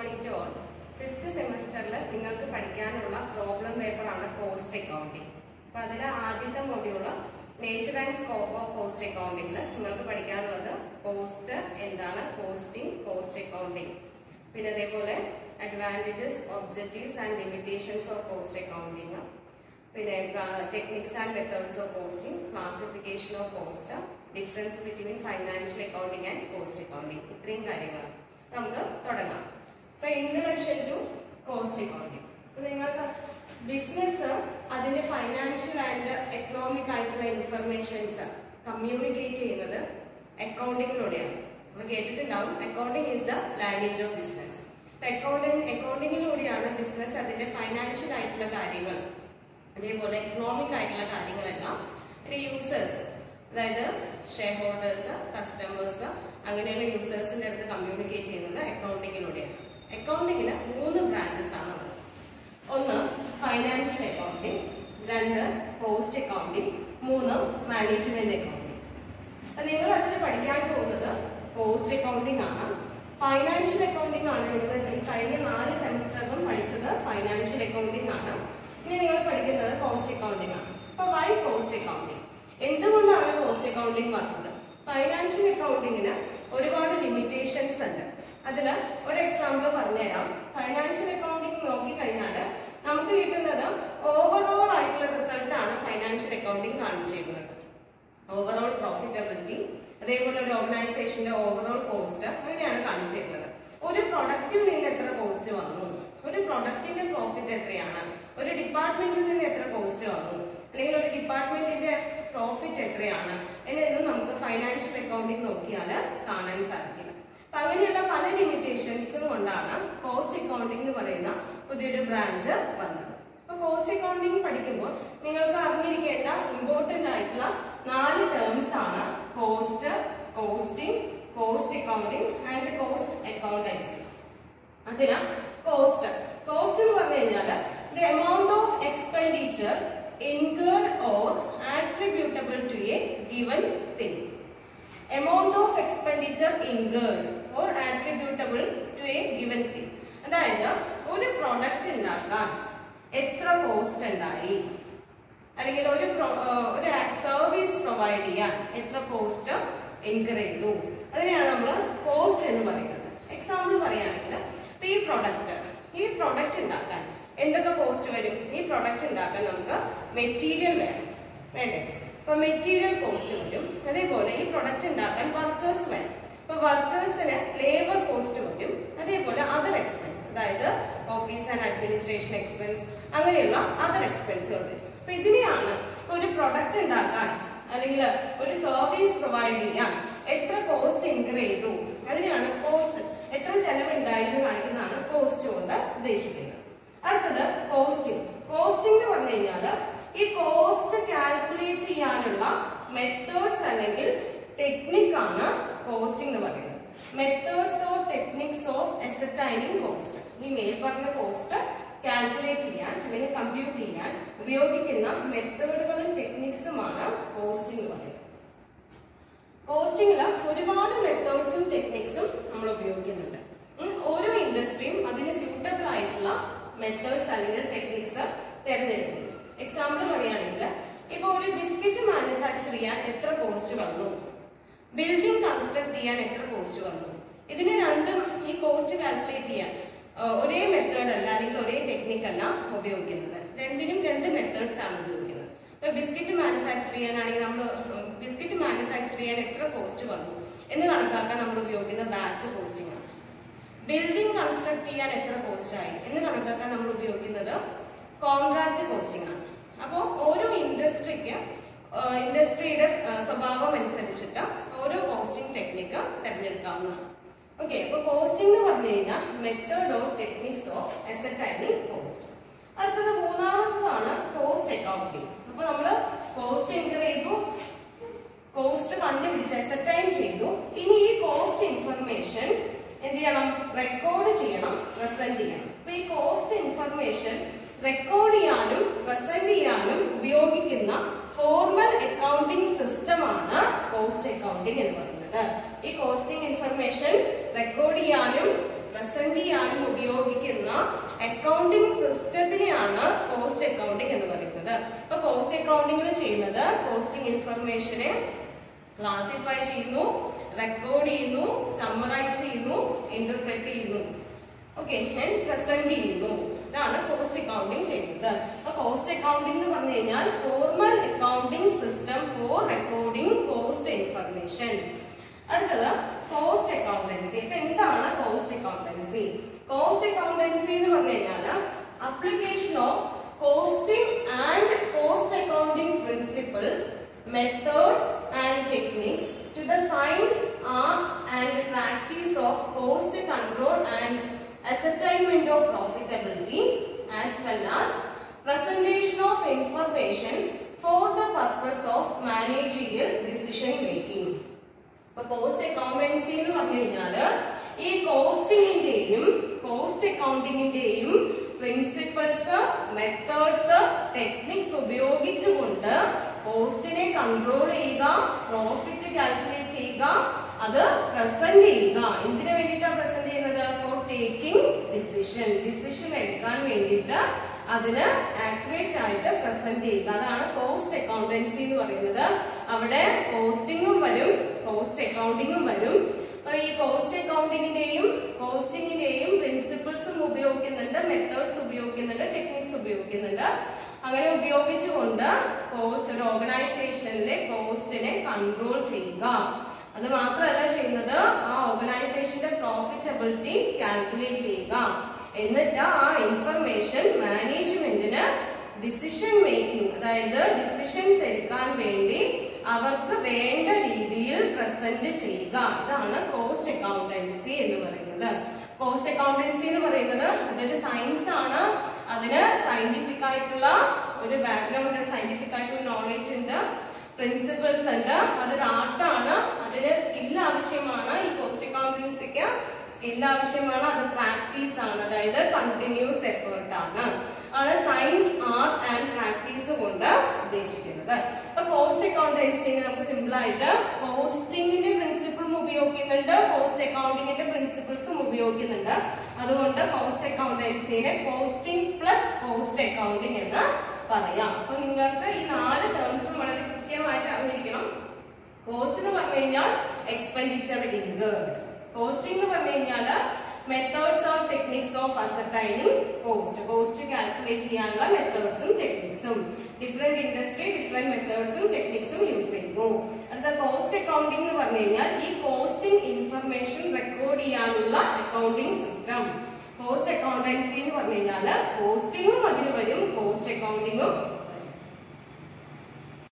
Morning to all fifth സെമിസ്റ്ററിൽ നിങ്ങൾക്ക് പഠിക്കാനുള്ള പ്രോബ്ലം പേപ്പറാണ് കോസ്റ്റ് അക്കൗണ്ടിങ് അപ്പൊ അതിലെ ആദ്യത്തെ module nature and scope of cost അക്കൗണ്ടിങ്ങിൽ നിങ്ങൾക്ക് പഠിക്കാനുള്ളത് കോസ്റ്റ് എന്താണ് കോസ്റ്റിംഗ് കോസ്റ്റ് അക്കൗണ്ടിങ് പിന്നെ അതേപോലെ advantages objectives and limitations of cost accounting പിന്നെ techniques and methods of costing classification of cost difference between financial accounting and cost accounting ഇത്രയും കാര്യങ്ങൾ നമുക്ക് തുടങ്ങാം ഇപ്പൊ ഇൻട്രഡക്ഷൻ ടു കോസ്റ്റ് അക്കൗണ്ടിങ് നിങ്ങൾക്ക് ബിസിനസ് അതിന്റെ ഫൈനാൻഷ്യൽ ആൻഡ് എക്കണോമിക് ആയിട്ടുള്ള ഇൻഫർമേഷൻസ് കമ്മ്യൂണിക്കേറ്റ് ചെയ്യുന്നത് അക്കൗണ്ടിങ്ങിലൂടെയാണ് നമ്മൾ കേട്ടിട്ടുണ്ടാവും accounting is the language of business accounting അക്കൗണ്ടിങ്ങിലൂടെയാണ് ബിസിനസ് അതിന്റെ ഫൈനാൻഷ്യൽ ആയിട്ടുള്ള കാര്യങ്ങൾ അതേപോലെ എക്കണോമിക് ആയിട്ടുള്ള കാര്യങ്ങളെല്ലാം ഒരു യൂസേഴ്സ് അതായത് ഷെയർ ഹോൾഡേഴ്സ് കസ്റ്റമേഴ്സ് അങ്ങനെയുള്ള യൂസേഴ്സിന്റെ അടുത്ത് കമ്മ്യൂണിക്കേറ്റ് ചെയ്യുന്നത് അക്കൗണ്ടിങ്ങിലൂടെയാണ് അക്കൗണ്ടിങ്ങിന് മൂന്ന് ബ്രാഞ്ചസ് ആണ് ഉള്ളത് ഒന്ന് ഫൈനാൻഷ്യൽ അക്കൗണ്ടിങ് രണ്ട് കോസ്റ്റ് അക്കൗണ്ടിങ് മൂന്ന് മാനേജ്മെന്റ് അക്കൗണ്ടിങ് അപ്പൊ നിങ്ങൾ അതിൽ പഠിക്കാൻ പോകുന്നത് കോസ്റ്റ് അക്കൗണ്ടിങ് ആണ് ഫൈനാൻഷ്യൽ അക്കൗണ്ടിങ് ആണ് നിങ്ങൾ ഈ കഴിഞ്ഞ നാല് സെമിസ്റ്ററിലും പഠിച്ചത് ഫൈനാൻഷ്യൽ അക്കൗണ്ടിങ് ആണ് ഇനി നിങ്ങൾ പഠിക്കുന്നത് കോസ്റ്റ് അക്കൗണ്ടിങ് ആണ് അപ്പൊ വൈ കോസ്റ്റ് അക്കൗണ്ടിങ് എന്തുകൊണ്ടാണ് കോസ്റ്റ് അക്കൗണ്ടിങ് വന്നത് ഫൈനാൻഷ്യൽ അക്കൗണ്ടിങ്ങിന് ഒരുപാട് ലിമിറ്റേഷൻസ് ഉണ്ട് അതിൽ ഒരു എക്സാമ്പിൾ പറഞ്ഞുതരാം ഫൈനാൻഷ്യൽ അക്കൗണ്ടിങ് നോക്കിക്കഴിഞ്ഞാൽ നമുക്ക് കിട്ടുന്നത് ഓവറോൾ ആയിട്ടുള്ള റിസൾട്ട് ആണ് ഫൈനാൻഷ്യൽ അക്കൗണ്ടിങ് കാണിച്ചിരിക്കുന്നത് ഓവറോൾ പ്രോഫിറ്റബിലിറ്റി അതേപോലെ ഒരു ഓർഗനൈസേഷന്റെ ഓവറോൾ കോസ്റ്റ് അങ്ങനെയാണ് കാണിച്ചിരുന്നത് ഒരു പ്രൊഡക്റ്റിൽ നിന്ന് എത്ര കോസ്റ്റ് വന്നു ഒരു പ്രൊഡക്റ്റിന്റെ പ്രോഫിറ്റ് എത്രയാണ് ഒരു ഡിപ്പാർട്ട്മെന്റിൽ നിന്ന് എത്ര കോസ്റ്റ് വന്നു അല്ലെങ്കിൽ ഒരു ഡിപ്പാർട്ട്മെന്റിന്റെ പ്രോഫിറ്റ് എത്രയാണ് എന്നൊന്നും നമുക്ക് ഫൈനാൻഷ്യൽ അക്കൗണ്ടിങ് നോക്കിയാൽ കാണാൻ സാധിക്കില്ല അപ്പൊ അങ്ങനെയുള്ള പല ലിമിറ്റേഷൻസും കൊണ്ടാണ് കോസ്റ്റ് അക്കൗണ്ടിംഗ് എന്ന് പറയുന്ന പുതിയൊരു ബ്രാഞ്ച് വന്നത് അപ്പൊ കോസ്റ്റ് അക്കൗണ്ടിംഗ് പഠിക്കുമ്പോൾ നിങ്ങൾക്ക് അറിഞ്ഞിരിക്കേണ്ട ഇമ്പോർട്ടന്റ് ആയിട്ടുള്ള നാല് ടേംസ് ആണ് cost costing cost accounting and cost accountancy അതിന് കോസ്റ്റ് കോസ്റ്റ് എന്ന് പറഞ്ഞു കഴിഞ്ഞാൽ the amount of expenditure incurred or attributable to a given thing. Amount of expenditure incurred or attributable to a given thing. അതായത് ഒരു product ഉണ്ടാക്കാൻ എത്ര cost ഉണ്ടായി അല്ലെങ്കിൽ ഒരു pro- ആ, ഒരു സർവീസ് പ്രൊവൈഡ് ചെയ്യാൻ എത്ര കോസ്റ്റ് ഇൻകർ ചെയ്തു അതിനെയാണ് നമ്മൾ കോസ്റ്റ് എന്ന് പറയുന്നത് എക്സാമ്പിൾ പറയുകയാണെങ്കിൽ ഇപ്പൊ ഈ പ്രൊഡക്റ്റ് ഈ പ്രൊഡക്റ്റ് ഉണ്ടാക്കാൻ എന്തൊക്കെ കോസ്റ്റ് വരും ഈ പ്രൊഡക്റ്റ് ഉണ്ടാക്കാൻ നമുക്ക് മെറ്റീരിയൽ വേണം വേണ്ടേ അപ്പൊ മെറ്റീരിയൽ കോസ്റ്റ് വരും അതേപോലെ ഈ പ്രൊഡക്റ്റ് ഉണ്ടാക്കാൻ വർക്കേഴ്സ് വേണം അപ്പൊ വർക്കേഴ്സിന് ലേബർ കോസ്റ്റ് വരും അതേപോലെ അതർ എക്സ്പെൻസ് അതായത് ഓഫീസ് ആൻഡ് അഡ്മിനിസ്ട്രേഷൻ എക്സ്പെൻസ് അങ്ങനെയുള്ള അതർ എക്സ്പെൻസുകൾ വരും അപ്പൊ ഇതിനെയാണ് ഒരു പ്രൊഡക്റ്റ് ഉണ്ടാക്കാൻ അല്ലെങ്കിൽ ഒരു സർവീസ് പ്രൊവൈഡ് ചെയ്യാൻ എത്ര കോസ്റ്റ് ഇൻകർ ചെയ്തു അതിനെയാണ് കോസ്റ്റ് എത്ര ചെലവുണ്ടായി എന്ന് കാണിക്കുന്നതാണ് കോസ്റ്റ് കൊണ്ട് ഉദ്ദേശിക്കുന്നത് അടുത്തത് കോസ്റ്റിംഗ് കോസ്റ്റിംഗ് എന്ന് പറഞ്ഞു കഴിഞ്ഞാൽ ഈ കോസ്റ്റ് കാൽക്കുലേറ്റ് ചെയ്യാനുള്ള മെത്തേഡ്സ് അല്ലെങ്കിൽ ടെക്നിക് ആണ് കോസ്റ്റിംഗ് എന്ന് പറയുന്നത് methods of techniques of ascertaining cost ഈ മേൽ പറഞ്ഞ കോസ്റ്റ് കാൽക്കുലേറ്റ് ചെയ്യാൻ അല്ലെങ്കിൽ കമ്പ്യൂട്ട് ചെയ്യാൻ ഉപയോഗിക്കുന്ന മെത്തേഡുകളും ടെക്നിക്സുമാണ് കോസ്റ്റിംഗ് എന്ന് പറയുന്നത് കോസ്റ്റിംഗിൽ ഒരുപാട് മെത്തേഡ്സും ടെക്നിക്സും നമ്മൾ ഉപയോഗിക്കുന്നുണ്ട് ഉം, ഓരോ ഇൻഡസ്ട്രിയും അതിന് സ്യൂട്ടബിൾ ആയിട്ടുള്ള മെത്തേഡ്സ് അല്ലെങ്കിൽ ടെക്നിക്സ് തിരഞ്ഞെടുക്കുന്നു എക്സാമ്പിൾ പറയുകയാണെങ്കിൽ ഇപ്പൊ ഒരു ബിസ്ക്കറ്റ് മാനുഫാക്ചർ ചെയ്യാൻ എത്ര കോസ്റ്റ് വന്നു ബിൽഡിംഗ് കൺസ്ട്രക്ട് ചെയ്യാൻ എത്ര കോസ്റ്റ് വന്നു ഇതിന് രണ്ടും ഈ കോസ്റ്റ് കാൽക്കുലേറ്റ് ചെയ്യാൻ ആ, ഒരേ മെത്തേഡ് അല്ല അല്ലെങ്കിൽ ഒരേ ടെക്നിക് അല്ല ഉപയോഗിക്കുന്നത് രണ്ടിനും രണ്ട് മെത്തേഡ്സ് ആണ് ഉപയോഗിക്കുന്നത് ഇപ്പൊ ബിസ്ക്കറ്റ് മാനുഫാക്ചർ ചെയ്യാനാണെങ്കിൽ നമ്മൾ ബിസ്ക്കറ്റ് മാനുഫാക്ചർ ചെയ്യാൻ എത്ര കോസ്റ്റ് വന്നു എന്ന് കണക്കാക്കാൻ നമ്മൾ ഉപയോഗിക്കുന്ന ബാച്ച് കോസ്റ്റിംഗ് ആണ് ബിൽഡിംഗ് കൺസ്ട്രക്ട് ചെയ്യാൻ എത്ര കോസ്റ്റ് ആയി എന്ന് കണക്കാക്കാൻ നമ്മൾ ഉപയോഗിക്കുന്നത് കോൺട്രാക്ട് കോസ്റ്റിംഗ് ആണ് അപ്പോൾ ഓരോ ഇൻഡസ്ട്രിക്ക് ഇൻഡസ്ട്രിയുടെ സ്വഭാവം അനുസരിച്ചിട്ട് ഓരോ കോസ്റ്റിംഗ് ടെക്നിക്ക് തിരഞ്ഞെടുക്കാവുന്നതാണ് ഓക്കെ അപ്പൊ കോസ്റ്റിംഗ് എന്ന് പറഞ്ഞു കഴിഞ്ഞാൽ method of techniques of ascertaining cost അടുത്തത് മൂന്നാമത്തതാണ് കോസ്റ്റ് അക്കൗണ്ടിങ് അപ്പൊ നമ്മള് കോസ്റ്റ് എൻകർ ചെയ്തു കോസ്റ്റ് കണ്ടുപിടിച്ച് അസറ്റൈൻ ചെയ്തു ഇനി ഈ കോസ്റ്റ് ഇൻഫർമേഷൻ എന്ത് ചെയ്യണം റെക്കോർഡ് ചെയ്യണം പ്രസന്റ് ചെയ്യണം അപ്പൊ ഈ കോസ്റ്റ് ഇൻഫർമേഷൻ റെക്കോർഡ് ചെയ്യാനും പ്രസന്റ് ചെയ്യാനും ഉപയോഗിക്കുന്ന ഫോർമൽ അക്കൗണ്ടിംഗ് സിസ്റ്റമാണ് കോസ്റ്റ് അക്കൗണ്ടിംഗ് എന്ന് പറയുന്നത് ഈ കോസ്റ്റിംഗ് ഇൻഫർമേഷൻ റെക്കോർഡ് ചെയ്യാനും പ്രസന്റ് ചെയ്യാനും അക്കൗണ്ടിംഗ് സിസ്റ്റത്തിനെയാണ് കോസ്റ്റ് അക്കൗണ്ടിംഗ് എന്ന് പറയുന്നത് അപ്പൊ കോസ്റ്റ് അക്കൗണ്ടിംഗിൽ ചെയ്യുന്നത് കോസ്റ്റിംഗ് ഇൻഫർമേഷനെ ക്ലാസിഫൈ ചെയ്യുന്നു റെക്കോർഡ് ചെയ്യുന്നു സമ്മറൈസ് ചെയ്യുന്നു ഇന്റർപ്രറ്റ് ചെയ്യുന്നു ഓക്കെ ആൻഡ് പ്രസന്റ് ചെയ്യുന്നു ഇതാണ് കോസ്റ്റ് അക്കൗണ്ടിംഗ് ചെയ്യുന്നത് അപ്പൊ കോസ്റ്റ് അക്കൗണ്ടിംഗ് എന്ന് പറഞ്ഞു കഴിഞ്ഞാൽ formal accounting system for recording cost information അടുത്തത് കോസ്റ്റ് അക്കൗണ്ടൻസി അപ്പൊ എന്താണ് കോസ്റ്റ് അക്കൗണ്ടൻസി കോസ്റ്റ് അക്കൗണ്ടൻസി എന്ന് പറഞ്ഞു കഴിഞ്ഞാൽ application of costing and cost accounting principle methods and techniques to the science, art and practice of cost control and ascertainment of profitability as well as presentation of information for the purpose of managerial decision making. ഇപ്പൊ cost accountancy എന്ന് പറഞ്ഞു കഴിഞ്ഞാല് ഈ കോസ്റ്റിംഗിന്റെയും cost അക്കൗണ്ടിങ്ങിന്റെയും principles methods techniques ഉപയോഗിച്ചുകൊണ്ട് കോസ്റ്റിനെ control ചെയ്യുക പ്രോഫിറ്റ് കാൽക്കുലേറ്റ് ചെയ്യുക അത് പ്രസന്റ് ചെയ്യുക എന്തിനു വേണ്ടിയിട്ടാണ് പ്രസന്റ് ചെയ്യുന്നത് ഫോർ ടേക്കിംഗ് ഡിസിഷൻ ഡിസിഷൻ എടുക്കാൻ വേണ്ടിയിട്ട് അതിന് ആക്യുറേറ്റ് ആയിട്ട് പ്രസന്റ് ചെയ്യുക അതാണ് കോസ്റ്റ് അക്കൗണ്ടൻസി എന്ന് പറയുന്നത് അവിടെ കോസ്റ്റിംഗും വരും കോസ്റ്റ് അക്കൗണ്ടിങ്ങും വരും അപ്പൊ ഈ കോസ്റ്റ് അക്കൗണ്ടിങ്ങിന്റെയും കോസ്റ്റിംഗിന്റെയും പ്രിൻസിപ്പിൾസും ഉപയോഗിക്കുന്നുണ്ട് മെത്തേഡ്സ് ഉപയോഗിക്കുന്നുണ്ട് ടെക്നിക്സ് ഉപയോഗിക്കുന്നുണ്ട് അങ്ങനെ ഉപയോഗിച്ചുകൊണ്ട് കോസ്റ്റ് ഒരു ഓർഗനൈസേഷനിലെ കോസ്റ്റിനെ കൺട്രോൾ ചെയ്യുക അത് മാത്രമല്ല ചെയ്യുന്നത് ആ ഓർഗനൈസേഷന്റെ പ്രോഫിറ്റബിലിറ്റി കാൽക്കുലേറ്റ് ചെയ്യുക എന്നിട്ട് ആ ഇൻഫർമേഷൻ മാനേജ്മെന്റിന് ഡിസിഷൻ മേക്കിംഗ് അതായത് ഡിസിഷൻസ് എടുക്കാൻ വേണ്ടി അവർക്ക് വേണ്ട രീതിയിൽ പ്രസന്റ് ചെയ്യുക ഇതാണ് കോസ്റ്റ് അക്കൗണ്ടൻസി എന്ന് പറയുന്നത് കോസ്റ്റ് അക്കൗണ്ടൻസി എന്ന് പറയുന്നത് അതൊരു സയൻസ് ആണ് അതിന് സയന്റിഫിക് ആയിട്ടുള്ള ഒരു ബാക്ക്ഗ്രൗണ്ട് സയന്റിഫിക് ആയിട്ടുള്ള നോളജ് ഉണ്ട് പ്രിൻസിപ്പിൾസ് ഉണ്ട് അതൊരു ആർട്ടാണ് അതിന് സ്കിൽ ആവശ്യമാണ് ഈ കോസ്റ്റ് അക്കൗണ്ടൻസിക്ക് സ്കിൽ ആവശ്യമാണ് അത് പ്രാക്ടീസ് ആണ് അതായത് കണ്ടിന്യൂസ് എഫേർട്ട് ആണ് ആണ് സയൻസ് ആർട്ട് ആൻഡ് പ്രാക്ടീസ് കൊണ്ട് ഉദ്ദേശിക്കുന്നത് അപ്പൊ കോസ്റ്റ് അക്കൗണ്ടൻസിന് നമുക്ക് സിമ്പിൾ ആയിട്ട് കോസ്റ്റിംഗിന്റെ പ്രിൻസിപ്പിളും ഉപയോഗിക്കുന്നുണ്ട് കോസ്റ്റ് അക്കൗണ്ടിങ്ങിന്റെ പ്രിൻസിപ്പിൾസും ഉപയോഗിക്കുന്നുണ്ട് അതുകൊണ്ട് കോസ്റ്റ് അക്കൗണ്ടൻസിനെ കോസ്റ്റിംഗ് പ്ലസ് കോസ്റ്റ് അക്കൗണ്ടിങ് എന്ന് പറയാം അപ്പൊ നിങ്ങൾക്ക് ഈ നാല് ടേംസും വളരെ കൃത്യമായിട്ട് അറിഞ്ഞിരിക്കണം കോസ്റ്റ് എന്ന് പറഞ്ഞു കഴിഞ്ഞാൽ എക്സ്പെൻഡിച്ചർ ഇൻകേർഡ് കോസ്റ്റിംഗ് എന്ന് പറഞ്ഞു കഴിഞ്ഞാൽ methods or techniques of ascertaining cost cost calculate ചെയ്യാനുള്ള മെത്തേഡ്സും ടെക്നിക്സും ഡിഫറെന്റ് ഇൻഡസ്ട്രി ഡിഫറെന്റ് മെത്തേഡ്സും ടെക്നിക്സും യൂസ് ചെയ്യുന്നു അടുത്ത കോസ്റ്റ് അക്കൗണ്ടിംഗ് എന്ന് പറഞ്ഞു കഴിഞ്ഞാൽ ഈ കോസ്റ്റിംഗ് ഇൻഫർമേഷൻ റെക്കോർഡ് ചെയ്യാനുള്ള അക്കൗണ്ടിംഗ് സിസ്റ്റം കോസ്റ്റ് അക്കൗണ്ടൻസി എന്ന് പറഞ്ഞു കഴിഞ്ഞാൽ കോസ്റ്റിംഗും അതിൽ വരും കോസ്റ്റ് അക്കൗണ്ടിങ്ങും